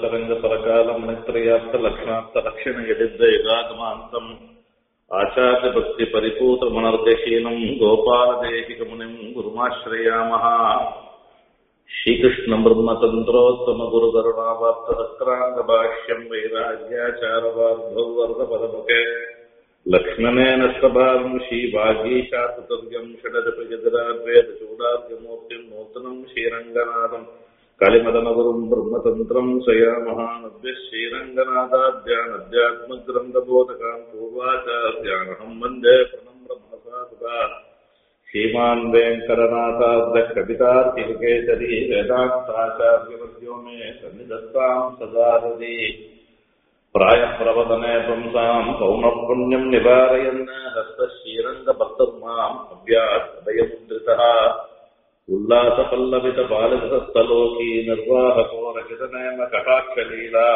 श्रीमदानन्दतरङ्गपरकालमनित्रयाप्तलक्षणात्तलक्षणयदिद्वैगागमान्तम् आचार्यभक्तिपरिपूतमनर्गशीलम् गोपालदेशिकमुनिम् गुरुमाश्रयामः श्रीकृष्णब्रह्मतन्त्रोत्तमगुरुकरुणावाप्तसक्रान्तभाष्यम् वैराग्याचारवार्धौ वर्धपदमुखे लक्ष्मणेन स्वभावम् श्रीवागीशातुतव्यम् षडजपजदराद्वेदचूडार्यमूर्तिम् नूतनम् श्रीरङ्गनाथम् कलिमदनगुरुम् ब्रह्मतन्त्रम् स्वयामहानद्यः श्रीरङ्गनाथाद्यानध्यात्मग्रन्थबोधकान् पूर्वाचार्यानहम् वन्दे प्रणम्र मनसा श्रीमान् वेङ्कटनाथाद्यः कवितार्तिकेसरी वेदान्ताचार्यवर्यो मे सन्निधत्ताम् सदा हृदि प्रायप्रवदने पुंसाम् पौनःपुण्यम् निवारयन् हस्तश्रीरङ्गभक्तर्माम् अव्यासदयमुद्रितः उल्लासपल्लवितबालकृतस्थलोकी निर्वाहको रचितनेम कटाक्षलीला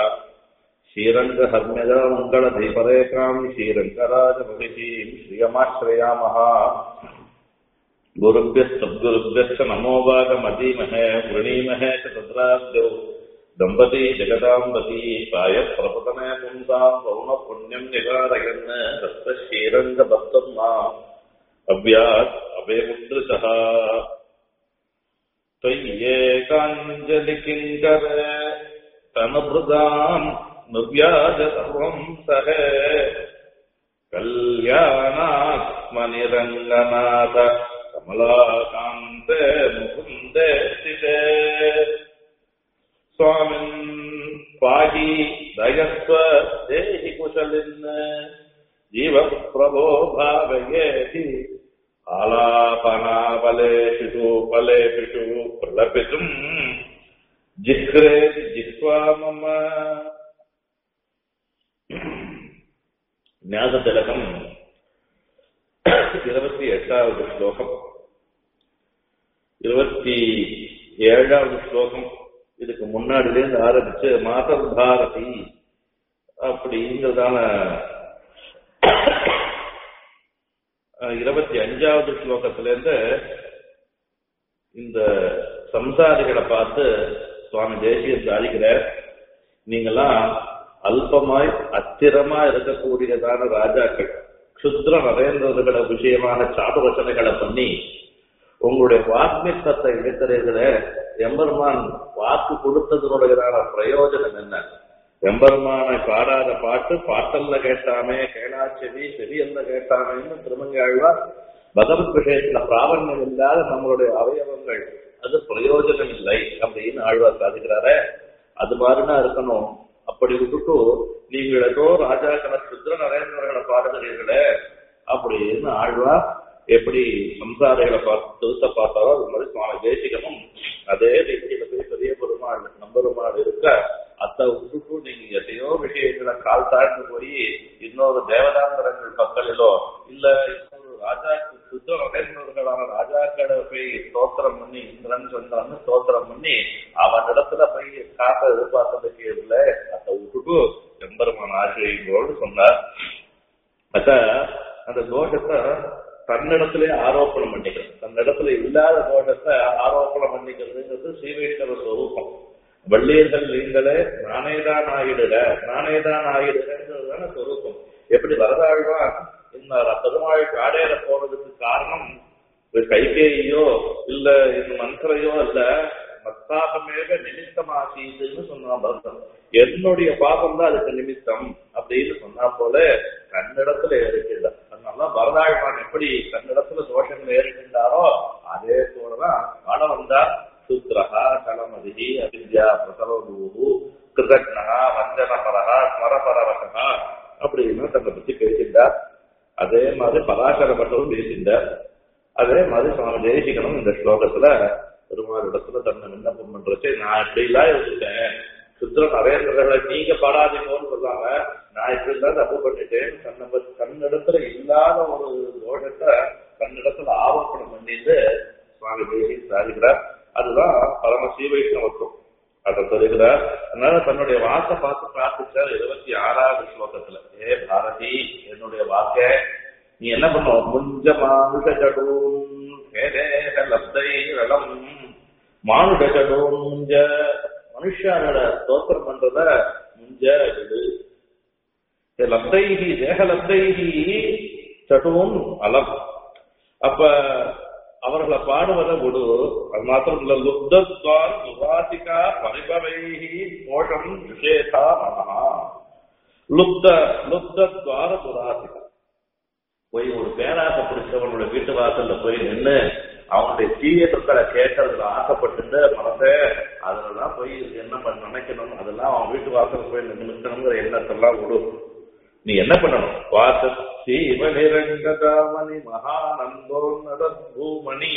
श्रीरङ्गहर्म्यजामङ्गलदीपरेखाम् श्रीरङ्गराजमहिषीम् श्रियमाश्रयामः गुरुभ्यः सद्गुरुभ्यश्च नमो वागमधीमहे वृणीमहे च तद्राद्यौ दम्पती जगदाम्बती प्रायः प्रपतने पुंसाम् पौनःपुण्यम् निवारयन् हस्तश्रीरङ्गभक्तम् माम् अव्यात् अभयमुद्रितः त्वय्येकाञ्जलिकिङ्कर तनुभृताम् निर्व्याज सर्वम् सहे कल्याणात्मनिरङ्गनाथ कमलाकान्ते मुकुन्दे स्थिते स्वामिन् पाहि दयस्व देहि कुशलिन् जीवप्रभो भावयेति आलापनाबलेषु फलेषु प्रलपितुम् जिह्रेति जिह्वा मम ஞானதிலகம் இருபத்தி எட்டாவது ஸ்லோகம் இருபத்தி ஏழாவது ஸ்லோகம் இதுக்கு முன்னாடிலேருந்து ஆரம்பிச்சு மாதர் பாரதி அப்படிங்கிறதான இருபத்தி அஞ்சாவது ஸ்லோகத்திலேருந்து இந்த சம்சாரிகளை பார்த்து சுவாமி தேசியம் சாதிக்கிறார் நீங்கெல்லாம் அல்பமாய் அத்திரமா இருக்கக்கூடியதான ராஜாக்கள் க்ஷுத்ர நரேந்திரர்களை விஷயமான சாபவசனைகளை பண்ணி உங்களுடைய வாக்மித்தத்தை இழக்கிறீர்களே எம்பெருமான் வாக்கு கொடுத்ததனுடையதான பிரயோஜனம் என்ன எம்பெருமானை பாடாத பாட்டு பாட்டல்ல கேட்டாமே கேளா செவி செவி அல்ல கேட்டாமேன்னு திருமங்காழ்வார் பகவத் விஷயத்துல பிராவண்யம் இல்லாத நம்மளுடைய அவயவங்கள் அது பிரயோஜனம் இல்லை அப்படின்னு ஆழ்வார் சாதிக்கிறாரே அது மாதிரிதான் இருக்கணும் அப்படி விட்டுட்டு நீங்கள் ஏதோ ராஜாக்களை சுத்திர நரேந்திரர்களை பாடுகிறீர்களே அப்படின்னு ஆழ்வார் எப்படி சம்சாரிகளை பார்த்து திருத்த பார்த்தாரோ அது மாதிரி சுவாமி தேசிகமும் அதே ரீதியில போய் பெரிய பெருமாள் நம்பெருமாள் இருக்க அத்தை விட்டுட்டு நீங்க எதையோ விஷயங்களை கால் தாழ்ந்து போய் இன்னொரு தேவதாந்தரங்கள் பக்கலிலோ இல்ல இன்னொரு ராஜா சுத்த நரேந்திரர்களான ராஜாக்களை போய் ஸ்தோத்திரம் பண்ணி இந்திரன் சொன்னான்னு ஸ்தோத்திரம் பண்ணி அவனிடத்துல போய் காக்க எதிர்பார்த்ததுக்கு இல்லை அத்தை விட்டுட்டு எம்பெருமான் ஆசிரியர்களோடு சொன்னார் அத்த அந்த தோஷத்தை தன்னிடத்திலே ஆரோப்பணம் பண்ணிக்கிறது தன்னிடத்துல இல்லாத தோஷத்தை ஆரோப்பணம் பண்ணிக்கிறதுங்கிறது ஸ்ரீவைஷ்ணவ ஸ்வரூபம் வள்ளியர்கள் நீங்களே நானேதான் ஆகிடுற நானேதான் ஆகிடுறேன்றதுதான ஸ்வரூபம் எப்படி வரதாழ்வா இந்த பெருமாள் காடேற போறதுக்கு காரணம் கைகேயோ இல்ல இந்த மந்திரையோ இல்ல மத்தாபமேக நிமித்தமாசீதுன்னு சொன்னான் பரதம் என்னுடைய பாபம் தான் அதுக்கு நிமித்தம் அப்படின்னு சொன்னா போல கண்ணிடத்துல ஏறிக்கின்ற அதனால பரதாழ்வான் எப்படி கண்ணிடத்துல தோஷங்கள் ஏறிக்கின்றாரோ அதே போலதான் மழை வந்தா சூத்ரஹா கலமதி அவித்யா பிரசவூரு கிருதக்னகா வஞ்சனபரகா ஸ்மரபரவகா அப்படின்னு தன்னை பத்தி பேசிட்டார் அதே மாதிரி பராசர பட்டவும் பேசிட்டார் அதே மாதிரி சுவாமி ஜெயிச்சிக்கணும் இந்த ஸ்லோகத்துல பெருமாள் இடத்துல தன்னை விண்ணப்பம் பண்றச்சு நான் இப்படி எல்லாம் இருந்துட்டேன் சுத்திர நரேந்திரர்களை நீங்க பாடாதீங்கன்னு சொல்லாம நான் இப்படி எல்லாம் தப்பு பண்ணிட்டேன் தன்னை தன்னிடத்துல இல்லாத ஒரு தோஷத்தை தன்னிடத்துல ஆரோப்பணம் பண்ணிட்டு சுவாமி தேசி சாதிக்கிறார் அதுதான் பரம ஸ்ரீவைஷ்ணவத்துவம் அதை சொல்லுகிறார் அதனால தன்னுடைய வாக்க பார்த்து பிரார்த்திச்சார் இருபத்தி ஆறாவது ஸ்லோகத்துல ஏ பாரதி என்னுடைய வாக்க நீ என்ன பண்ணுவோம் முஞ்ச மானுஷ ஜடூன் லப்தை ரலம் மானுட ஜடூன் முஞ்ச மனுஷானோட ஸ்தோத்திரம் பண்றத முஞ்ச விடு லப்தைகி தேக லப்தைகி சட்டுவும் அலம் அப்ப அவர்களை பாடுவதை விடு அது மாத்திரம் இல்ல லுப்தத்வார் சுவாசிகா பரிபவைகி மோஷம் விஷேதா மனஹா லுப்த லுப்தத்வார துராசிகா போய் ஒரு பேராசை பிடிச்சவனோட வீட்டு வாசல்ல போய் நின்று அவனுடைய தீயத்துக்களை கேட்கறதுல ஆசைப்பட்டு மனசே அதுலதான் போய் என்ன பண்ண நினைக்கணும் அதெல்லாம் அவன் வீட்டு வாசல் போய் நின்று நிற்கணுங்கிற எண்ணத்தெல்லாம் விடு நீ என்ன பண்ணணும் வாச சீவனிரங்கதாமணி மகானந்தோன்னத பூமணி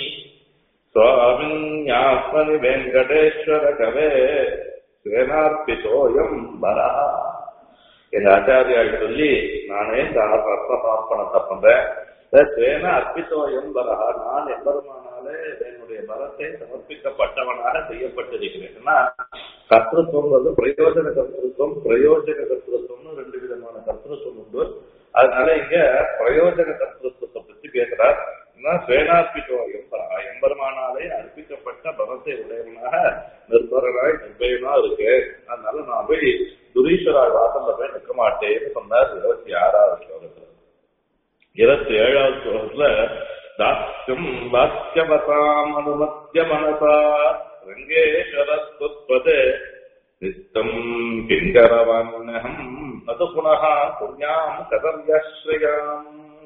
சுவாமிஞாத்மனி வெங்கடேஸ்வர கவே சேனார்பிதோயம் வரா எங்க ஆச்சாரியால் சொல்லி நானே இந்த அர்ப்பணத்தை பண்றேன் சேன அர்ப்பித்தோயம் வரா நான் எம்பெருமானாலே என்னுடைய பலத்தை சமர்ப்பிக்கப்பட்டவனாக செய்யப்பட்டிருக்கிறேன் கர்த்தத்துவங்கிறது பிரயோஜன கர்த்தத்துவம் பிரயோஜன கர்த்தத்துவம்னு ரெண்டு விதமான கர்த்தத்துவம் உண்டு அதனால இங்க பிரயோஜன கர்த்தத்துவத்தை பத்தி பேசுறார் சேனார்பித்தோயம் வரா எம்பெருமானாலே அர்ப்பிக்கப்பட்ட பலத்தை உடையவனாக நிர்பரனாய் நிர்பயமா இருக்கு அதனால நான் போய் துரீஸ்வரா வாசல்ல போய் நிற்க மாட்டேன்னு சொன்னார் இருபத்தி ஆறாவது ஸ்லோகத்துல இருபத்தி ஏழாவது ஸ்லோகத்துல தாஸ்யம் வாக்கியவசாம் அனுமத்திய மனசா ரங்கேஸ்வரஸ்வத்வதே நித்தம் கிங்கரவான்னகம் அது புனः புண்ணியாம் கதவியாஸ்ரயாம்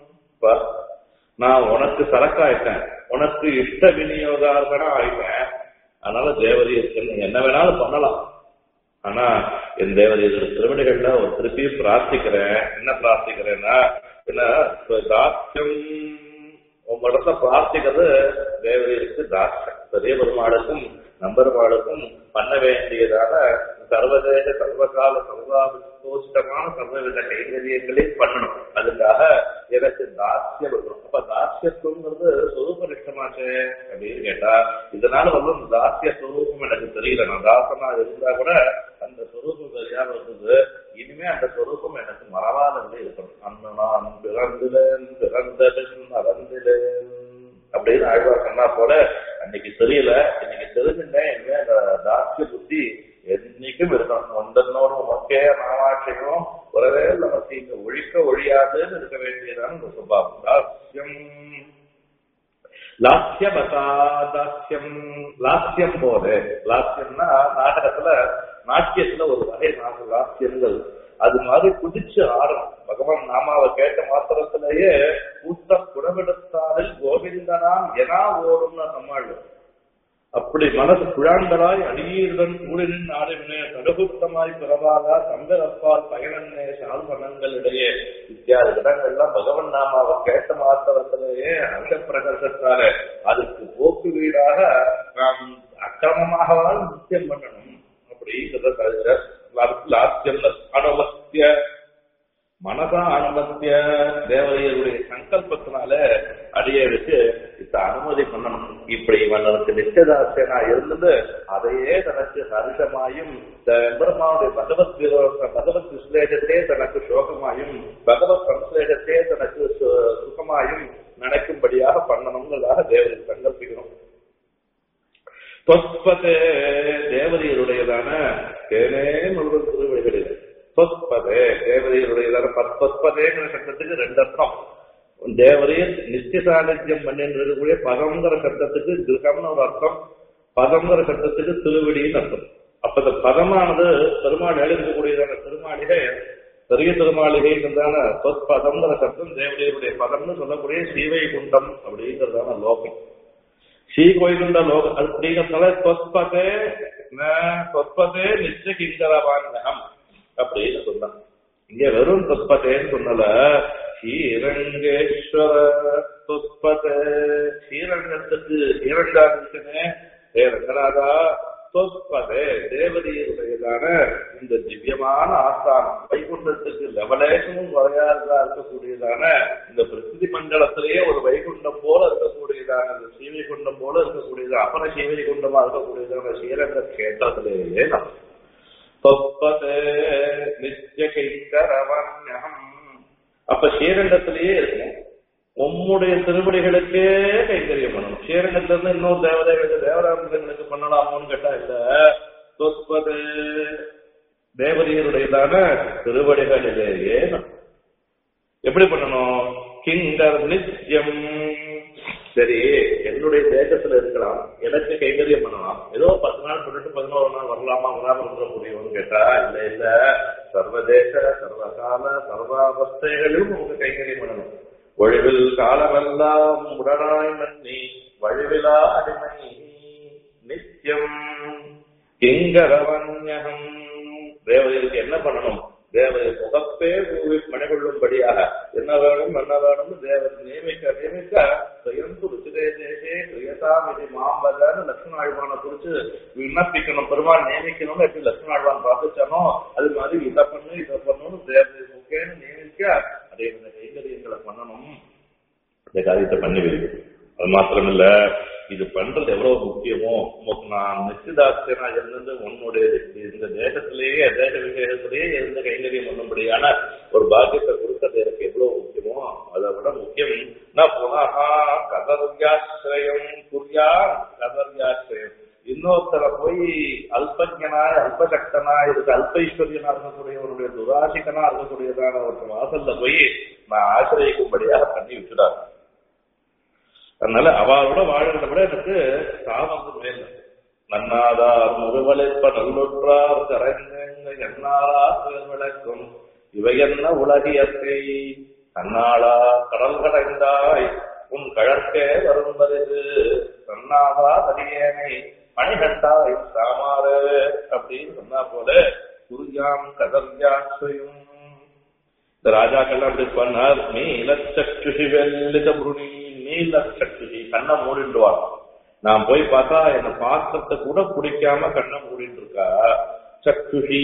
நான் உனக்கு சரக்காயிட்டேன் உனக்கு இஷ்ட விநியோகார்கனா ஆயிட்டேன் அதனால தேவதி என்ன வேணாலும் பண்ணலாம் ஆனா என் தேவதையோட திருவடிகள்ல ஒரு திருப்பி பிரார்த்திக்கிறேன் என்ன பிரார்த்திக்கிறேன்னா என்ன தாஸ்யம் உங்களிடத்த பிரார்த்திக்கிறது தேவதைக்கு தாஸ்யம் பெரிய பெருமாளுக்கும் நம்பெருமாளுக்கும் பண்ண வேண்டியதான சர்வதேச சர்வகால சர்வாபிஷ்டமான சர்வவித கைங்கரியங்களையும் பண்ணணும் அதுக்காக எனக்கு தாஸ்யம் இருக்கணும் அப்ப தாஸ்யத்துவங்கிறது சொரூபனிஷ்டமாச்சே அப்படின்னு கேட்டா இதனால வந்து தாஸ்ய சொரூபம் எனக்கு தெரியல நான் தாசனா இருந்தா கூட அந்த சொரூபம் தெரியாம இருந்தது இனிமே அந்த சொரூபம் எனக்கு மறவாதே இருக்கணும் அந்த நான் பிறந்திலேன் பிறந்தபின் மறந்திலேன் அப்படின்னு ஆழ்வார் சொன்னா போல அன்னைக்கு தெரியல இன்னைக்கு தெரிஞ்சுட்டேன் இனிமே அந்த தாஸ்ய புத்தி என்னைக்கும் இருக்கணும் ஒன்றனோடு உமக்கே நாமாட்சியும் உறவே நமக்கு இங்க ஒழிக்க ஒழியாதுன்னு இருக்க வேண்டியதான ஒரு சுபாவம் தாஸ்யம் லாஸ்யமதாதாஸ்யம் லாஸ்யம் போல லாஸ்யம்னா நாடகத்துல நாட்டியத்துல ஒரு வகை நாங்கள் லாஸ்யங்கள் அது மாதிரி குதிச்சு ஆடணும் பகவான் நாமாவை கேட்ட மாத்திரத்திலேயே கூட்ட குணவெடுத்தாரில் கோவிந்தனாம் எனா ஓடும்னு நம்மாள் அப்படி மனசு குழாண்டலாய் அடியீருடன் கூடினின் ஆடினே தடுகுத்தமாய் பிறவாதா சந்தரப்பால் பயனன்னே சால்மனங்களிடையே இத்தியாதி இடங்கள்லாம் பகவன் நாமாவை கேட்ட மாத்திரத்திலேயே அந்த பிரகசத்தால அதுக்கு போக்கு வீடாக நாம் அக்கிரமமாகவால் நித்தியம் பண்ணணும் அப்படிங்கிறத தவிர லாஸ்யம் அனுமத்திய மனதா அனுமத்திய தேவதையருடைய சங்கல்பத்தினால அடியருக்கு இந்த அனுமதி பண்ணணும் இப்படி இவனுக்கு நிச்சயதாசனா இருந்தது அதையே தனக்கு ஹர்ஷமாயும் பெருமானுடைய பகவத் விரோத பகவத் விஸ்லேஷத்தே தனக்கு சோகமாயும் பகவத் சம்ஸ்லேஷத்தே தனக்கு சுகமாயும் நினைக்கும்படியாக பண்ணணுங்கிறதாக தேவதை சங்கல்பிக்கணும் தொற்பதே தேவதையருடையதான தேனே முழுவதும் திருவடிகளில் தொற்பதே தேவதையருடையதான தொற்பதேங்கிற சட்டத்துக்கு ரெண்டு அர்த்தம் தேவரையில் நித்திய சாநித்தியம் பண்ணிருக்கக்கூடிய பதங்கிற சட்டத்துக்கு கிரகம்னு ஒரு அர்த்தம் பதங்கிற சட்டத்துக்கு திருவடின்னு அர்த்தம் அப்ப இந்த பதமானது பெருமாள் எழுதக்கூடியதான திருமாளிகை பெரிய திருமாளிகைன்றதான சொற்பதங்கிற சட்டம் தேவதையருடைய பதம்னு சொல்லக்கூடிய சீவை குண்டம் அப்படிங்கிறதான லோகம் ஸ்ரீகோயிலுண்ட லோக அப்படிங்கிறதுனால தொற்பதே தொற்பதே நிச்சய கிங்கரவான்யம் அப்படின்னு சொன்னான் இங்க வெறும் தொற்பதேன்னு சொன்னல ஸ்ரீரங்கேஸ்வர தொற்பதே ஸ்ரீரங்கத்துக்கு ஸ்ரீரங்காதிக்கனே ஹே ரங்கநாதா தொற்பதே தேவதையுடையதான இந்த திவ்யமான ஆஸ்தானம் வைகுண்டத்துக்கு லெவலேஷனும் குறையாததா இருக்கக்கூடியதான இந்த பிரசித்தி மண்டலத்திலேயே ஒரு வைகுண்டம் போல இருக்கக்கூடியதான இந்த சீவைகுண்டம் போல இருக்கக்கூடியது அபர சீவைகுண்டமா இருக்கக்கூடியதான ஸ்ரீரங்க கேட்டத்திலேயே நம்ம தொப்பதே நித்திய கைங்கரவன்யம் அப்ப ஸ்ரீரங்கத்திலேயே இருக்கணும் உம்முடைய திருவடிகளுக்கே கைங்கரியம் பண்ணணும் ஸ்ரீரங்கத்துல இருந்து இன்னொரு தேவதைகளுக்கு தேவராமங்களுக்கு பண்ணலாமோன்னு கேட்டா இல்ல தொற்பது தேவதையருடையதான திருவடிகளிலேயே எப்படி பண்ணணும் கிங்கர் நித்தியம் சரி என்னுடைய தேசத்துல இருக்கலாம் எனக்கு கைங்கரியம் பண்ணலாம் ஏதோ பத்து நாள் பண்ணிட்டு பதினோரு நாள் வரலாமா வராம வந்துட முடியும்னு கேட்டா இல்ல இல்ல சர்வதேச சர்வகால சர்வாவஸ்தைகளிலும் உங்களுக்கு கைங்கரியம் பண்ணணும் ஒழிவில் காலமெல்லாம் உடனாய் நன்னி வழிவிலா அடிமை நித்தியம் கிங்கரவன்யகம் தேவதைக்கு என்ன பண்ணணும் தேவதை முகப்பே கூவி மணிகொள்ளும்படியாக என்ன வேணும் என்ன வேணும்னு தேவதை நியமிக்க நியமிக்க சுயம் துருச்சிதே தேசே சுயதாம் இது மாம்பதான்னு லட்சுமண ஆழ்வானை குறிச்சு விண்ணப்பிக்கணும் பெருமாள் நியமிக்கணும்னு எப்படி லட்சுமண ஆழ்வான் பிரார்த்திச்சானோ அது மாதிரி இதை பண்ணு இதை பண்ணணும்னு தேவதை முக்கேன்னு நியமிக்க அதே இந்த கைங்கரியங்களை பண்ணணும் இந்த காரியத்தை பண்ணி வைக்கும் அது மாத்திரம் இல்ல இது பண்றது எவ்வளவு முக்கியமோ உனக்கு நான் நிச்சயதார்த்தனா இருந்தது உன்னுடைய இந்த தேசத்திலேயே தேச விசேஷத்திலேயே இருந்த கைங்கரியம் பண்ணும்படியான ஒரு பாக்கியத்தை கொடுத்தது எனக்கு எவ்வளவு முக்கியமோ அதை விட முக்கியம் நான் புனகா கதர்யாசிரயம் புரியா கதர்யாசிரயம் இன்னொருத்தரை போய் அல்பஜனாய் அல்பசக்தனாய் இருக்கு அல்பைஸ்வரியனா இருக்கக்கூடியவருடைய துராசிகனா இருக்கக்கூடியதான ஒரு வாசல்ல போய் நான் ஆசிரியக்கும்படியாக பண்ணி விட்டுடாரு அதனால அவளோட வாழ்றத விட எனக்கு சாமந்து மேல நன்னாதார் முகவலைப்ப நல்லொற்றார் கரைந்தங்க என்னாரா விளக்கும் இவை என்ன உலகியற்கை கண்ணாளா கடல் கடைந்தாய் உன் கழற்கே வரும்பது தன்னாதா அடியேனை மணிகண்டாய் சாமாறு அப்படின்னு சொன்னா போல குருஜாம் கதர்யாஸ்வயம் இந்த ராஜாக்கள்லாம் அப்படி பண்ணார் நீலச்சக்ஷுஷி வெள்ளித புருணி நீலச்சக்ஷுஷி கண்ணை மூடிடுவார் நான் போய் பார்த்தா என்ன பாத்திரத்தை கூட பிடிக்காம கண்ணை மூடிட்டு இருக்கா சக்ஷுஷி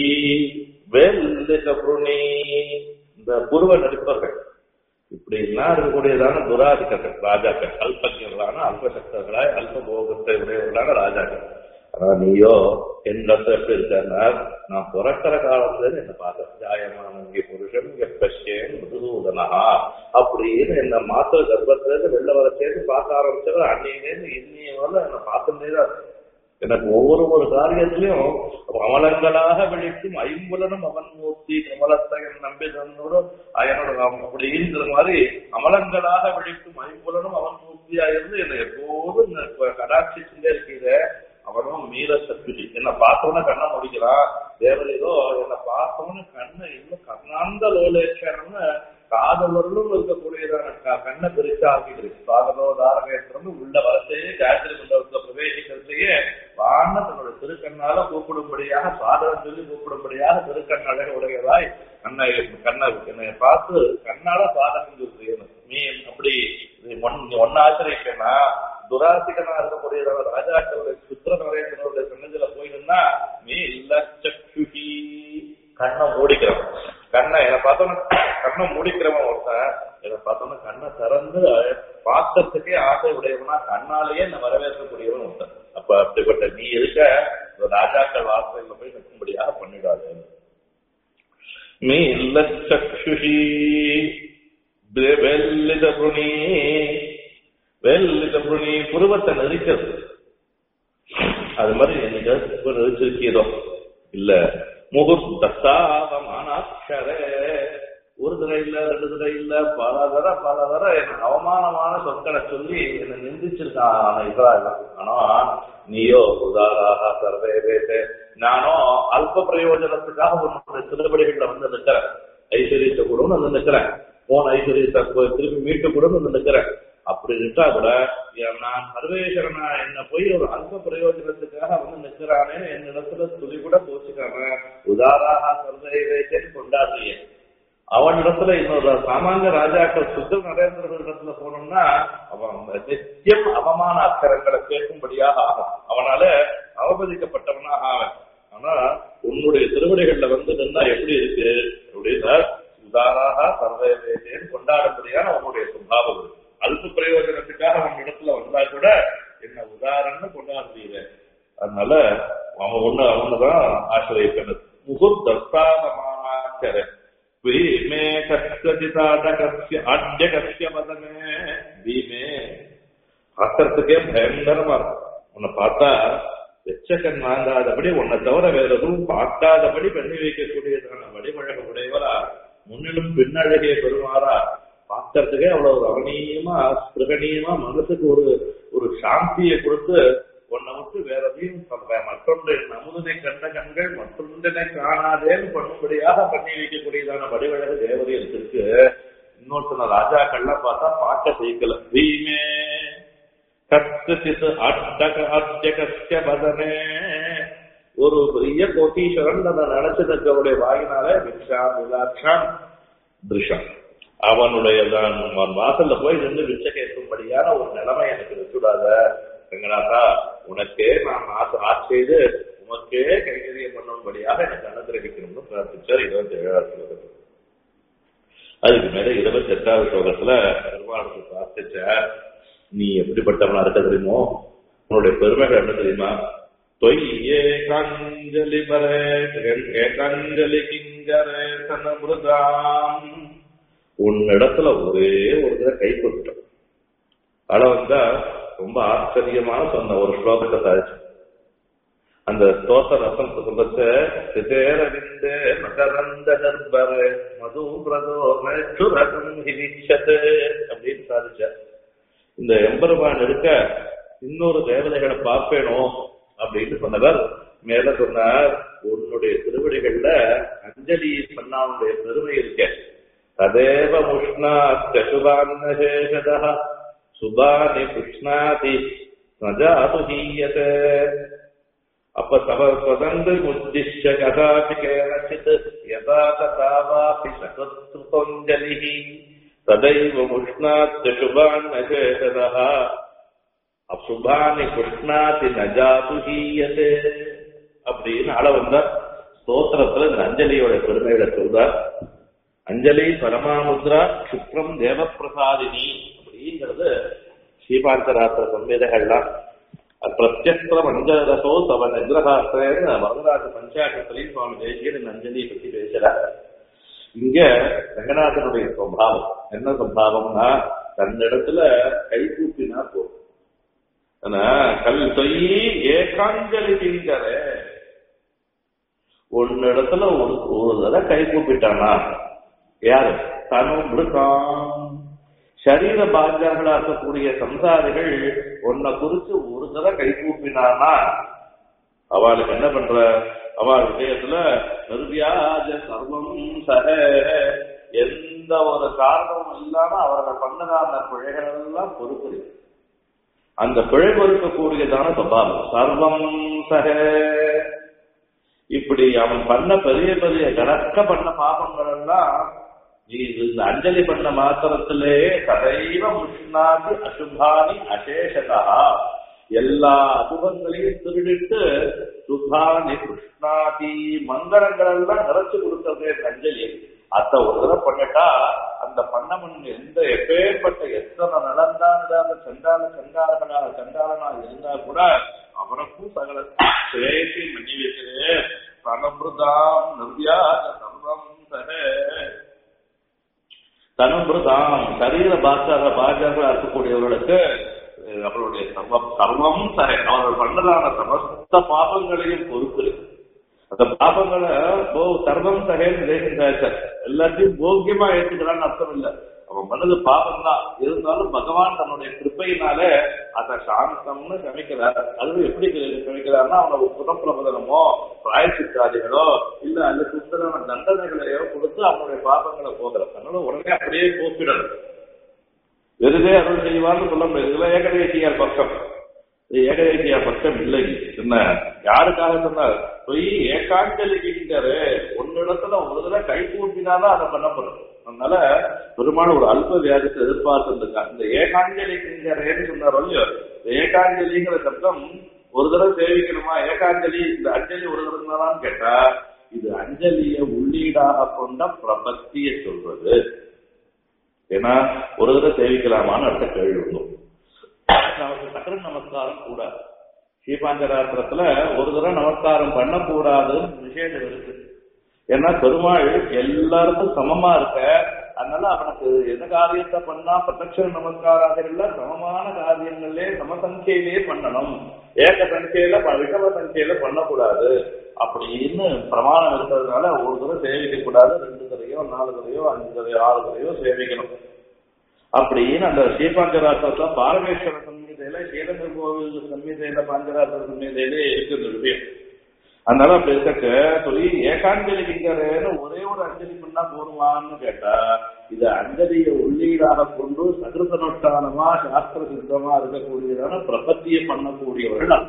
வெள்ளித புருணி இந்த புருவ நடிப்பர்கள் இப்படி எல்லாம் இருக்கக்கூடியதான துராதிக்கர்கள் ராஜாக்கள் அல்பஜர்களான அல்பசக்தர்களாய் அல்ப போகத்தை உடையவர்களான ராஜாக்கள் ஆனா நீயோ என் ரத்தம் எப்படி இருக்காருன்னா நான் பிறக்கிற காலத்துல இருந்து என்ன பார்த்த ஜாயமானங்கி புருஷன் எப்பஷேன் முதுசூதனா அப்படின்னு என்ன மாத்திர கர்ப்பத்துல இருந்து வெளில வர சேர்ந்து பார்க்க ஆரம்பிச்சது அன்னையிலேருந்து இன்னைய வரல என்ன பார்த்துட்டே தான் இருக்கு. எனக்கு ஒவ்வொரு ஒரு காரியத்திலையும் அமலங்களாக வெளியிட்டும் ஐம்புலனும் அவன் மூர்த்தி கமலத்தை நம்பி தன்னோடு அயனோட அப்படிங்கிற மாதிரி அமலங்களாக வெளியிட்டும் ஐம்புலனும் அவன் மூர்த்தியா இருந்து என்னை எப்போதும் கடாட்சிச்சுட்டே இருக்கிற அவனும் மீற சக்தி என்ன பார்த்தவன கண்ணை முடிக்கிறான் தேவதையோ என்னை பார்த்தவன கண்ணை இன்னும் கர்ணாந்த லோலேஷன்னு காதலர்களும் இருக்கக்கூடியதான க- கண்ணை பிரிச்சு ஆக்கிட்டு காதலோ தாரகேஸ்வரம் உள்ள வரத்தையே காயத்ரி மண்டபத்துல பிரவேசிக்கிறதையே வான தன்னோட திருக்கண்ணால கூப்பிடும்படியாக சாதனம் சொல்லி கூப்பிடும்படியாக திருக்கண் அழக உடையதாய் கண்ணை கண்ணை என்னை பார்த்து கண்ணால சாதனம் சொல்லி நீ அப்படி ஒன்னு ஆச்சரிக்கன்னா துராசிகனா இருக்கக்கூடியதான ராஜாக்களுடைய சுத்திர நரேந்திரனுடைய சன்னதியில போயிருந்தா நீ இல்ல சக்ஷுகி கண்ணை மூடிக்கிறவன் கண்ணை என்னை பார்த்தோன்னா கண்ணை மூடிக்கிறவன் ஒருத்தன் என்னை பார்த்தோன்னா கண்ணை திறந்து பார்க்கறதுக்கே ஆசை உடையவனா கண்ணாலேயே என்ன வரவேற்கக்கூடியவன் ஒருத்தன் அப்ப அப்படிப்பட்ட நீ இருக்க இந்த ராஜாக்கள் வாசலையில போய் நிற்கும்படியாக பண்ணிடாது நீ இல்ல சக்ஷுஷி வெல்லித புனி வெல்லித புனி புருவத்தை நெரிக்கிறது அது மாதிரி என்னைக்கு நெரிச்சிருக்கீதோ இல்ல முகூர்த்தாவமானாட்சரே ஒரு தடவை இல்ல ரெண்டு தடவை இல்ல பல தர பல தர என்ன அவமானமான சொற்களை சொல்லி என்னை நிந்திச்சிருக்கான் இவராக ஆனா நீயோ உதாராக சர்வே வேதே நானும் அல்ப பிரயோஜனத்துக்காக உன்னுடைய திருப்படிகள்ல வந்து நிற்கிறேன் ஐஸ்வர்யத்தை கூட வந்து நிற்கிறேன் போன ஐஸ்வர்யத்தை போ- திருப்பி மீட்டு கூட வந்து நிற்கிறேன் அப்படி நின்றா கூட என் நான் சர்வேஸ்வரனா என்ன போய் ஒரு அல்ப பிரயோஜனத்துக்காக வந்து நிற்கிறானே என் இடத்துல துளி கூட தோச்சுக்காம உதாராக சர்வேதேசன் கொண்டாடுறிய அவனிடத்துல இன்னொரு சாமானிய ராஜாக்கள் சுத்த நரேந்திரன் இடத்துல போனோம்னா அவன் நித்தியம் அவமான அக்கரங்களை கேட்கும்படியாக ஆகும் அவனால அவமதிக்கப்பட்டவனாக ஆவன் ஆனா உன்னுடைய திருவடிகள்ல வந்து நின்னா எப்படி இருக்கு அப்படின்னா உதாராக சர்வேதேசன் கொண்டாடும்படியான உன்னுடைய சுபாவம் இருக்கு அல்ப பிரயோஜனத்துக்காக அவன் இடத்துல வந்தா கூட என்ன உதாரணம்னு கொண்டாடுறீங்க அதனால அவன் ஒண்ணு அவனுதான் ஆசிரியப்பது முகுர்தஸ்தானமாச்சர பீமே கஷ்டிதாடகஸ்ய அட்யகஸ்ய வதனே பீமே பார்க்கறதுக்கே பயங்கரமா இருக்கும் உன்னை பார்த்தா வெச்சக்கன் வாங்காதபடி உன்னை தவிர வேற எதுவும் பார்க்காதபடி பண்ணி வைக்கக்கூடியதான வடிவழக உடையவரா முன்னிலும் பின்னழகிய பெருமாறா பார்க்கறதுக்கே அவ்வளவு ரமணீயமா ஸ்பிருகணீயமா மனசுக்கு ஒரு ஒரு சாந்தியை கொடுத்து உன்னை விட்டு வேற எதையும் சொல்றேன் மற்றொன்று நமுதனை கண்ட கண்கள் மற்றொன்றினை காணாதேன்னு பண்ணும்படியாக பண்ணி வைக்கக்கூடியதான வடிவழக தேவதைகளுக்கு இன்னொருத்தன ராஜாக்கள்லாம் பார்த்தா பார்க்க செய்யல பீமே கத்துசித்து அட்டக அத்தியகஸ்ய பதனே ஒரு பெரிய கோட்டீஸ்வரன் அதை நினைச்சிருக்கவுடைய வாயினால விக்ஷாம் விலாட்சாம் திருஷம் அவனுடையதான் அவன் வாசல்ல போய் நின்று விச்ச கேட்கும்படியான ஒரு நிலைமை எனக்கு வச்சுடாத ரங்கநாதா உனக்கே நான் ஆசை ஆட்சி செய்து உமக்கே கைகரியம் பண்ணும்படியாக எனக்கு அனுகிரகிக்கணும்னு பிரார்த்திச்சார் இருபத்தி ஏழாவது ஸ்லோகத்தில் அதுக்கு மேல இருபத்தி எட்டாவது ஸ்லோகத்துல பெருமாளுக்கு பிரார்த்திச்ச நீ எப்படிப்பட்டவனா இருக்க தெரியுமோ உன்னுடைய பெருமைகள் என்ன தெரியுமா தொய் ஏகாஞ்சலி பரே ஏகாஞ்சலி கிங்கரே சனபிரதாம் உன்னிடத்துல ஒரே ஒரு தடவை கை கொடுத்துட்டோம் அட வந்தா ரொம்ப ஆச்சரியமான சொன்ன ஒரு ஸ்லோகத்தை சாதிச்சு அந்த ஸ்தோத்த ரசம் சொல்றத சிதேரவிந்தே மகரந்த நர்பர மது பிரதோ சுரகம் ஹிரிச்சது அப்படின்னு சாதிச்சார் இந்த எம்பெருமான் இருக்க இன்னொரு தேவதைகளை பார்ப்பேனோ அப்படின்னு சொன்னவர் மேல சொன்னார் உன்னுடைய திருவடிகள்ல அஞ்சலி பண்ணாவுடைய பெருமை இருக்க ததேவ முஷ்ணா சுபான்னசேஷதா சுபானி புஷ்ணாதி நஜாது ஹீயதே அப்ப தவ ஸ்வதந்து உத்திஷ்ய கதாபி கேனச்சித் யதா ததாவாபி சகத்ருதஞ்சலி ததைவ முஷ்ணாத்ய சுபான்னசேஷதः அசுபானி புஷ்ணாதி நஜாது ஹீயதே அப்படின்னு ஆள வந்த ஸ்தோத்திரத்துல இந்த அஞ்சலியோட பெருமைகளை சொல்றார் அஞ்சலி பரமாமுத்ரா சுப்ரம் தேவப்பிரசாதினி அப்படிங்கிறது ஸ்ரீபாந்தராத்திர சம்வேதங்கள்லாம் பிரத்யக்ரம் அஞ்சலரசோ தவ நிகிரகாஸ்திரேன்னு வரதராஜ பஞ்சாயத்திலையும் சுவாமி தேசியர் இந்த அஞ்சலியை பத்தி பேசுறார் இங்க ரங்கநாதனுடைய சுவாவம் என்ன சுவாவம்னா தன்னிடத்துல கை கூப்பினா போதும் ஆனா கல் சொய்யி ஏகாஞ்சலி திங்கர உன்னிடத்துல ஒரு ஒரு தடவை கை கூப்பிட்டானா யாரு தனுபிருக்காம் சரீர பாஜார்களா இருக்கக்கூடிய சம்சாரிகள் உன்னை குறிச்சு ஒரு தடவை கை கூப்பினானா அவளுக்கு என்ன பண்ற அவள் விஷயத்துல நிர்வியாஜ சர்வம் சக எந்த ஒரு காரணமும் இல்லாம அவர்கள் பண்ணதா அந்த பிழைகள் எல்லாம் பொறுப்பு அந்த பிழை பொறுக்கக்கூடியதான சுபாவம் சர்வம் சக இப்படி அவன் பண்ண பெரிய பெரிய கணக்க பண்ண பாபங்கள் எல்லாம் நீ இந்த அஞ்சலி பண்ண மாத்திரத்திலே கதைவ முஷ்ணாதி அசுபானி அசேஷதா எல்லா அசுபங்களையும் திருடிட்டு சுபானி கிருஷ்ணாதி மங்களங்கள் எல்லாம் நிறைச்சு கொடுக்கறதே அஞ்சலி அத்த ஒரு தடவை பண்ணிட்டா அந்த பண்ணமன் எந்த எப்பேற்பட்ட எத்தனை நடந்தானதாக சண்டால சண்டாளனாக சண்டாளனாக இருந்தா கூட அவனுக்கும் சகல சேஷி பண்ணி வைக்கிறேன் தனபிரதாம் நிர்வியாக சர்வம் சக தனபிரதாம் சரீர பாஜக பாஜக இருக்கக்கூடியவர்களுக்கு அவர்களுடைய சர்வம் சர்வம் சரை அவர்கள் பண்ணதான சமஸ்த பாபங்களையும் பொறுப்பு அந்த பாபங்களை போ சர்வம் சகைன்னு தேசிந்தாச்சார் எல்லாத்தையும் போக்கியமா ஏற்றுக்கிறான்னு அர்த்தம் இல்லை அவன் பண்ணது பாபம் தான் இருந்தாலும் பகவான் தன்னுடைய கிருப்பையினால அதை சாந்தம்னு சமைக்கிறார் அது எப்படி சமைக்கிறார்னா அவனோட புனப்பிரபதனமோ பிராயசித்தாதிகளோ இல்ல அதுக்கு உண்டான தண்டனைகளையோ கொடுத்து அவனுடைய பாபங்களை போகிறார் அதனால உடனே அப்படியே கூப்பிடணும் வெறுதே அருள் செய்வான்னு சொல்ல முடியாது இதுல ஏகதேசியார் பக்கம் ஏகதேசியார் பக்கம் இல்லை என்ன யாருக்காக சொன்னார் போய் ஏகாஞ்சலிங்கிறாரு ஒன்னிடத்துல ஒரு தடவை கை கூட்டினாதான் அதை பண்ணப்படும் அதனால பெருமாள் ஒரு அல்ப வியாதித்தை எதிர்பார்த்துருக்காங்க இந்த ஏகாஞ்சலிங்கிறேன்னு சொன்னார் இல்லையோ இந்த ஏகாஞ்சலிங்கிற சப்தம் ஒரு தடவை சேவிக்கணுமா ஏகாஞ்சலி இந்த அஞ்சலி ஒரு தடவை தானான்னு கேட்டா இது அஞ்சலிய உள்ளீடாக கொண்ட பிரபத்திய சொல்றது ஏன்னா ஒரு தடவை சேவிக்கலாமான்னு அடுத்த கேள்வி வந்தோம் நமக்கு சக்கர நமஸ்காரம் கூடாது ஸ்ரீபாஞ்சராத்திரத்துல ஒரு தடவை நமஸ்காரம் பண்ணக்கூடாதுன்னு விஷயம் இருக்கு ஏன்னா பெருமாள் எல்லாருக்கும் சமமா இருக்க அதனால அவனுக்கு என்ன காரியத்தை பண்ணா பிரதட்ச நமஸ்காராதிகள்ல சமமான காரியங்களே சமசங்கையிலே பண்ணணும் ஏக சங்கையில ரிஷப சங்கையில பண்ணக்கூடாது அப்படின்னு பிரமாணம் இருக்கிறதுனால ஒரு தடவை சேவிக்க கூடாது ரெண்டு தடையோ நாலு தடையோ அஞ்சு தடையோ ஆறு தடையோ சேவிக்கணும் அப்படின்னு அந்த ஸ்ரீபாஞ்சராத்திரத்துல பாரமேஸ்வர சம்ஹிதையில ஸ்ரீரங்கர் கோவில் சம்ஹிதையில பாஞ்சராத்திர சம்ஹிதையிலே இருக்கு இந்த விஷயம் அதனால அப்படி இருக்க சொல்லி ஏகாஞ்சலி கிங்கரேன்னு ஒரே ஒரு அஞ்சலி பண்ணா போதுமான்னு கேட்டா இது அஞ்சலியை உள்ளீடாக கொண்டு சதுர்த்தனுஷ்டானமா சாஸ்திர சித்தமா இருக்கக்கூடியதான பிரபத்தியை பண்ணக்கூடியவர்கள்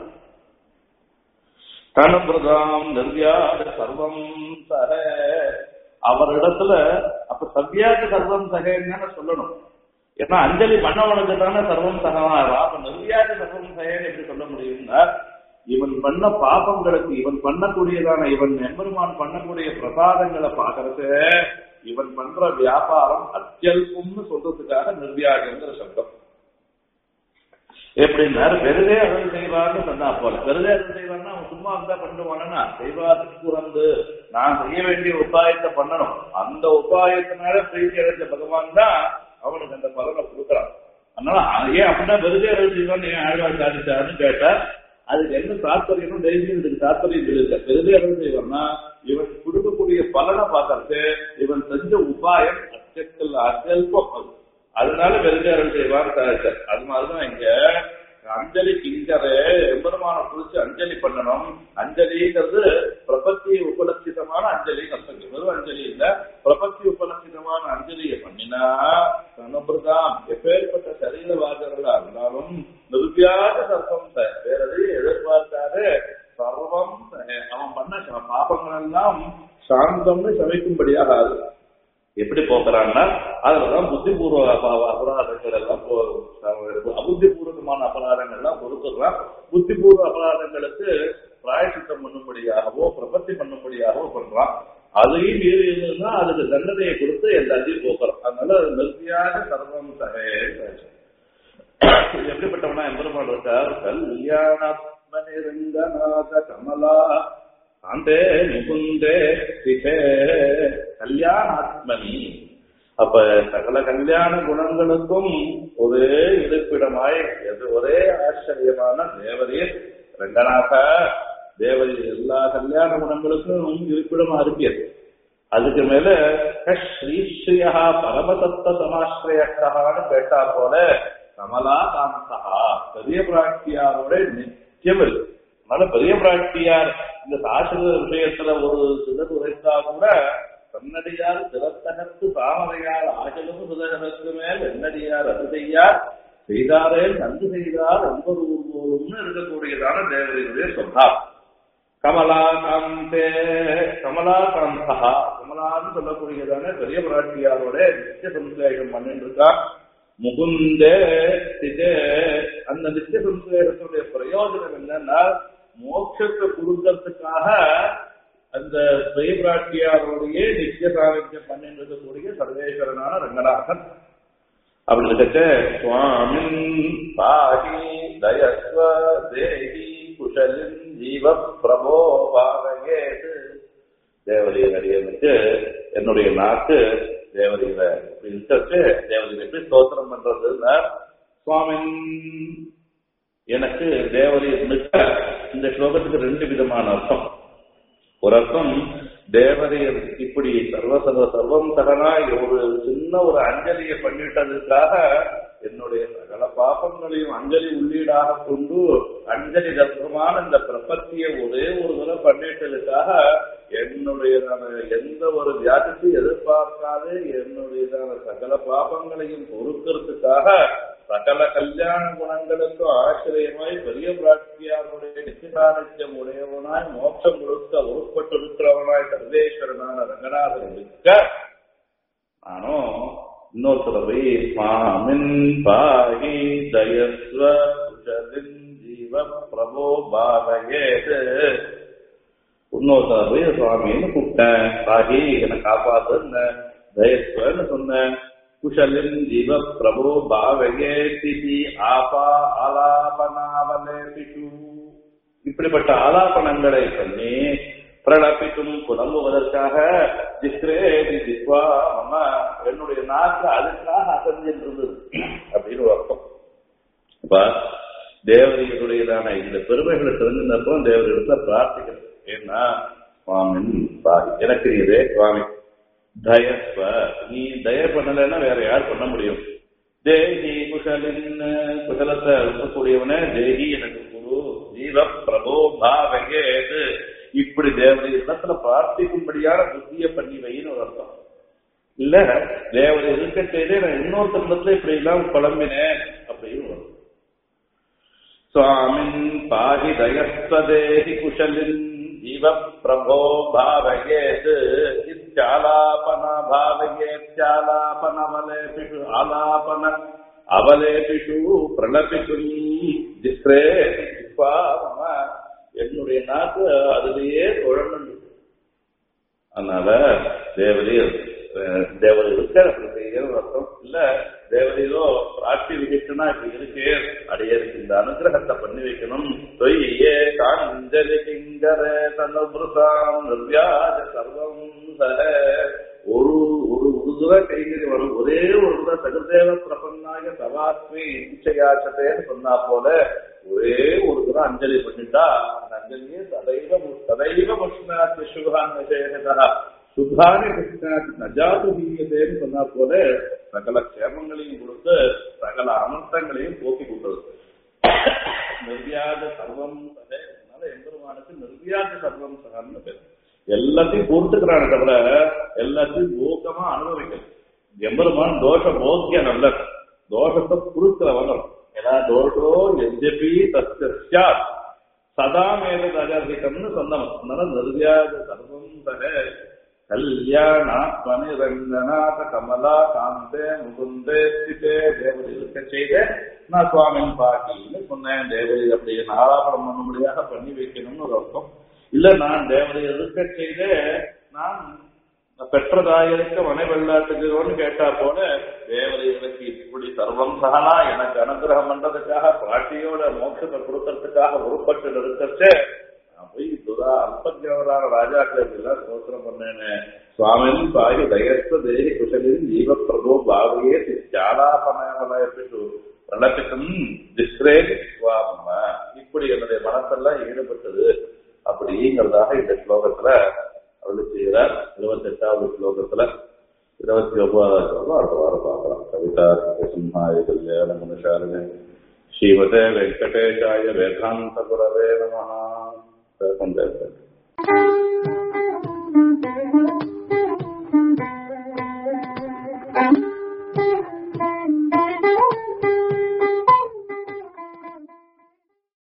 தனபிரதாம் நிர்வியாத சர்வம் சர அவரிடத்துல அப்ப சவ்யாத சர்வம் சகன்னு சொல்லணும் ஏன்னா அஞ்சலி பண்ணவனுக்கு தானே சர்வம் சகமா அப்ப நிர்வியாத சர்வம் சகன்னு எப்படி சொல்ல முடியும்னா இவன் பண்ண பாபங்களுக்கு இவன் பண்ணக்கூடியதான இவன் எம்பெருமான் பண்ணக்கூடிய பிரசாதங்களை பாக்குறது இவன் பண்ற வியாபாரம் அத்தியல்பம்னு சொல்றதுக்காக நிர்வியாகங்கிற சப்தம் எப்படின்னா பெருதே அருள் செய்வார்னு சொன்னா போல பெருதே அருள் செய்வார்னா அவன் சும்மா இருந்தா பண்ணுவானா செய்வாருக்கு குறந்து நான் செய்ய வேண்டிய உபாயத்தை பண்ணணும் அந்த உபாயத்தினால பிரீத்தி அடைஞ்ச பகவான் தான் அவனுக்கு அந்த பலனை கொடுக்குறான் அதனால ஏன் அப்படின்னா பெருதே அருள் செய்வான் ஏன் ஆழ்வார் சாதிச்சாருன்னு கேட்டா அதுக்கு என்ன தாற்பயம் டெய்லியும் இதுக்கு தாற்பயம் இருக்கு பெருதே அருள் செய்வான்னா இவன் கொடுக்கக்கூடிய பலனை பார்க்கறது இவன் செஞ்ச உபாயம் அச்சத்தில் அச்சல்பம் அது அதனால வெறுங்காரன் செய்வார் சார் அது மாதிரிதான் இங்க அஞ்சலி கிங்கர எம்பெருமான குறிச்சு அஞ்சலி பண்ணணும் அஞ்சலிங்கிறது பிரபத்தி உபலட்சிதமான அஞ்சலி அர்த்தம் வெறும் அஞ்சலி இல்ல பிரபத்தி உபலட்சிதமான அஞ்சலியை பண்ணினா சனபிரதாம் எப்பேற்பட்ட சரீரவாதர்களா இருந்தாலும் நிருபியாக சர்வம் வேற எதையும் எதிர்பார்க்காத சர்வம் அவன் பண்ண பாபங்கள் எல்லாம் சாந்தம்னு சமைக்கும்படியாக ஆகுது எப்படி போக்குறாங்கன்னா அதுலதான் புத்திபூர்வ அபராதங்கள் எல்லாம் அபுத்திபூர்வமான அபராதங்கள் எல்லாம் பொறுத்துடுறான் புத்திபூர்வ அபராதங்களுக்கு பிராயசித்தம் பண்ணும்படியாகவோ பிரபத்தி பண்ணும்படியாகவோ பண்றான் அதையும் மீறி இருந்ததுன்னா அதுக்கு தண்டனையை கொடுத்து எல்லாத்தையும் போக்குறோம் அதனால நிறுத்தியாக சர்வம் சகே எப்படிப்பட்டவனா எம்பெருமான் இருக்கார் கல்யாணாத்மனிரங்கநாத கமலா சாந்தே நிகுந்தே சிகே கல்யாணாத்மனி அப்ப சகல கல்யாண குணங்களுக்கும் ஒரே இருப்பிடமாய் எது ஒரே ஆச்சரியமான தேவரீர் ரங்கநாத தேவரி எல்லா கல்யாண குணங்களுக்கும் இருப்பிடமா இருக்கியது அதுக்கு மேல ஸ்ரீஸ்ரீயா பரமதத்த சமாஸ்ரயக்கான்னு கேட்டா போல கமலா காந்தா பெரிய பிராட்டியாரோட நித்தியம் இருக்கு அதனால பெரிய பிராட்டியார் இந்த சாஸ்திர விஷயத்துல ஒரு சிலர் உரைத்தா கூட கண்ணடியார் திறத்தகத்து தாமரையார் ஆஜலும் சுதகருக்கு மேல் என்னடியார் அது செய்யார் செய்தாரே நன்கு செய்தார் ஒன்பது ஊர்வோலும்னு இருக்கக்கூடியதான தேவதையுடைய சொன்னார் கமலாகாந்தே கமலாகாந்தா கமலான்னு சொல்லக்கூடியதான பெரிய பிராட்டியாரோட நித்திய சம்சேகம் பண்ணிட்டு இருக்கா முகுந்தே சிதே அந்த நித்திய சம்சேகத்துடைய பிரயோஜனம் என்னன்னா மோட்சத்தை கொடுக்கறதுக்காக அந்த ஸ்ரீபிராட்டியாரோடைய நித்திய சாகித்யம் பண்ணிட்டு இருக்கக்கூடிய சர்வேஸ்வரனான ரங்கநாதன் அப்படி இருக்க சுவாமின் பாகி தயஸ்வ தேகி குஷலின் ஜீவ பிரபோ பாவகேது தேவதையை அடியனுக்கு என்னுடைய நாக்கு தேவதையில இன்ட்ரெஸ்ட் தேவதையில எப்படி ஸ்தோத்திரம் பண்றதுன்னா சுவாமின் எனக்கு தேவதை இந்த ஸ்லோகத்துக்கு ரெண்டு விதமான அர்த்தம் ஒரு அர்த்தம் தேவதையர் இப்படி சர்வ சர்வ சர்வம் தகனா ஒரு சின்ன ஒரு அஞ்சலியை பண்ணிட்டதுக்காக என்னுடைய சகல பாப்பங்களையும் அஞ்சலி உள்ளீடாக கொண்டு அஞ்சலி தர்மமான இந்த பிரபத்தியை ஒரே ஒரு முறை பண்ணிட்டதுக்காக என்னுடையதான எந்த ஒரு வியாதித்தையும் எதிர்பார்க்காது என்னுடையதான சகல பாபங்களையும் பொறுக்கிறதுக்காக சகல கல்யாண குணங்களுக்கும் ஆசிரியமாய் பெரிய பிராட்டியாருடைய நிச்சயதானிச்சம் உடையவனாய் மோட்சம் கொடுக்க உருப்பட்டிருக்கிறவனாய் சர்வேஸ்வரனான ரங்கநாதன் இருக்க நானும் இன்னொருத்தர் போய் சுவாமின் பாகி தயஸ்வ குஷலின் ஜீவ பிரபோ பாலகேது இன்னொருத்தர் போய் சுவாமின்னு கூப்பிட்டேன் பாகி என்னை காப்பாத்து தயஸ்வன்னு சொன்னேன் குஷலின் ஜீவ பிரபு பாவகே திதி ஆபா ஆலாபனாவலே பிஷு இப்படிப்பட்ட ஆலாபனங்களை பண்ணி பிரளப்பிக்கும் புலம்புவதற்காக ஜிக்ரே ஜித்வா மம என்னுடைய நாக்கு அதுக்காக அசைஞ்சிருந்தது அப்படின்னு ஒரு அர்த்தம் அப்ப தேவதைகளுடையதான இந்த பெருமைகளை தெரிஞ்சிருந்தப்போ தேவதைகளுக்கு பிரார்த்திக்கிறது ஏன்னா சுவாமின் பாய் எனக்கு நீரே சுவாமி தயஸ்வ நீ தய பண்ணலைன்னா வேற யார் பண்ண முடியும் தேகி குஷலின் குஷலத்தை இருக்கக்கூடியவனே தேகி எனக்கு குரு ஜீவ பிரபோ பாவகேது இப்படி தேவதை இடத்துல பிரார்த்திக்கும்படியான புத்திய பண்ணி வைன்னு ஒரு அர்த்தம் இல்ல தேவதை இருக்கட்டே நான் இன்னொரு இடத்துல இப்படி எல்லாம் குழம்பினேன் அப்படின்னு வரும் சுவாமின் பாகி தயஸ்வதேகி குஷலின் ஜீவ பிரபோ பாவகேத் இத்தியாலாபன பாவகேத்யாலாபன அவலேபிஷு ஆலாபன அவலேபிஷு பிரலபிஷும் ஜிஸ்ரே ஜிஹ்வாம என்னுடைய நாக்கு அதிலேயே குழம்பு அதனால தேவதையர் தேவதை இருக்க அப்படி செய்யறது அர்த்தம் இல்ல தேவதையோ பிராட்சி விகிட்டுனா இப்படி இருக்கு அடியருக்கு இந்த அனுகிரகத்தை பண்ணி வைக்கணும் தொய்யே காஞ்சலி கிங்கர தனுபிருசாம் நிர்வியாஜ சர்வம் சர ஒரு ஒரு ஒரு தூர கைங்கறி வரும் ஒரே ஒரு தூர சகுதேவ பிரபன்னாய சவாத்மி இச்சையாச்சதேன்னு சொன்னா போல ஒரே ஒரு தூரம் அஞ்சலி பண்ணிட்டா அந்த அஞ்சலியே சதைவ சதைவ புஷ்ணாத் சுகான் விஷயதா சுகானி கிருஷ்ணாத் நஜாது தீயதேன்னு சொன்னா போல சகல க்ஷேமங்களையும் கொடுத்து சகல அனர்த்தங்களையும் போக்கி கொடுத்தது நிர்வியாத சர்வம் சதே அதனால எம்பெருமானுக்கு நிர்வியாத சர்வம் சகான்னு பேர் எல்லாத்தையும் பொறுத்துக்கிறான தவிர எல்லாத்தையும் போக்கமா அனுபவிக்கணும் எம்பெருமான் தோஷ போக்கிய நல்ல தோஷத்தை குறுக்கிறவன் ஏன்னா தோஷோ எஜபி தஸ்யா சதா மேல தகர்கிட்டம்னு சொன்னவன் அதனால நிர்வியாத சர்வம் சக கல்யாணாத்மனி ரங்கநாத கமலா காந்தே முகுந்தே ஸ்திதே தேவதை இருக்க செய்த நான் சுவாமின் பாட்டின்னு சொன்னேன் தேவதை அப்படி ஆலாபனம் பண்ணும்படியாக பண்ணி வைக்கணும்னு ஒரு அர்த்தம் இல்ல நான் தேவதை இருக்க செய்த நான் பெற்றதாயிருக்க மனை வெள்ளாட்டுகிறோன்னு கேட்டா போல தேவதை எனக்கு இப்படி சர்வம் சகனா எனக்கு அனுகிரகம் பண்றதுக்காக பாட்டியோட மோட்சத்தை கொடுக்கறதுக்காக உருப்பட்டு இருக்கச்சே நான் போய் துரா அல்பஜவரான ராஜாக்களுக்கு எல்லாம் சோத்திரம் பண்ணேன்னு சுவாமின் பாகி தயஸ்த தேகி குஷலின் ஜீவ பிரபோ பாவையே தியாலாபனயமனயப்பிட்டு பிரளப்பிக்கும் திஸ்ரே சுவாம இப்படி என்னுடைய மனசெல்லாம் ஈடுபட்டது அப்படிங்கிறதாக இந்த ஸ்லோகத்துல அருள் செய்கிறார் இருபத்தி எட்டாவது ஸ்லோகத்துல இருபத்தி ஒன்பதாவது ஸ்லோகம் அடுத்த வாரம் பார்க்கலாம் கவிதா சிம்ஹாய கல்யாண மனுஷாரணே ஸ்ரீமதே வெங்கடேஷாய வேதாந்த குரவே நம சந்தேகம் Thank you.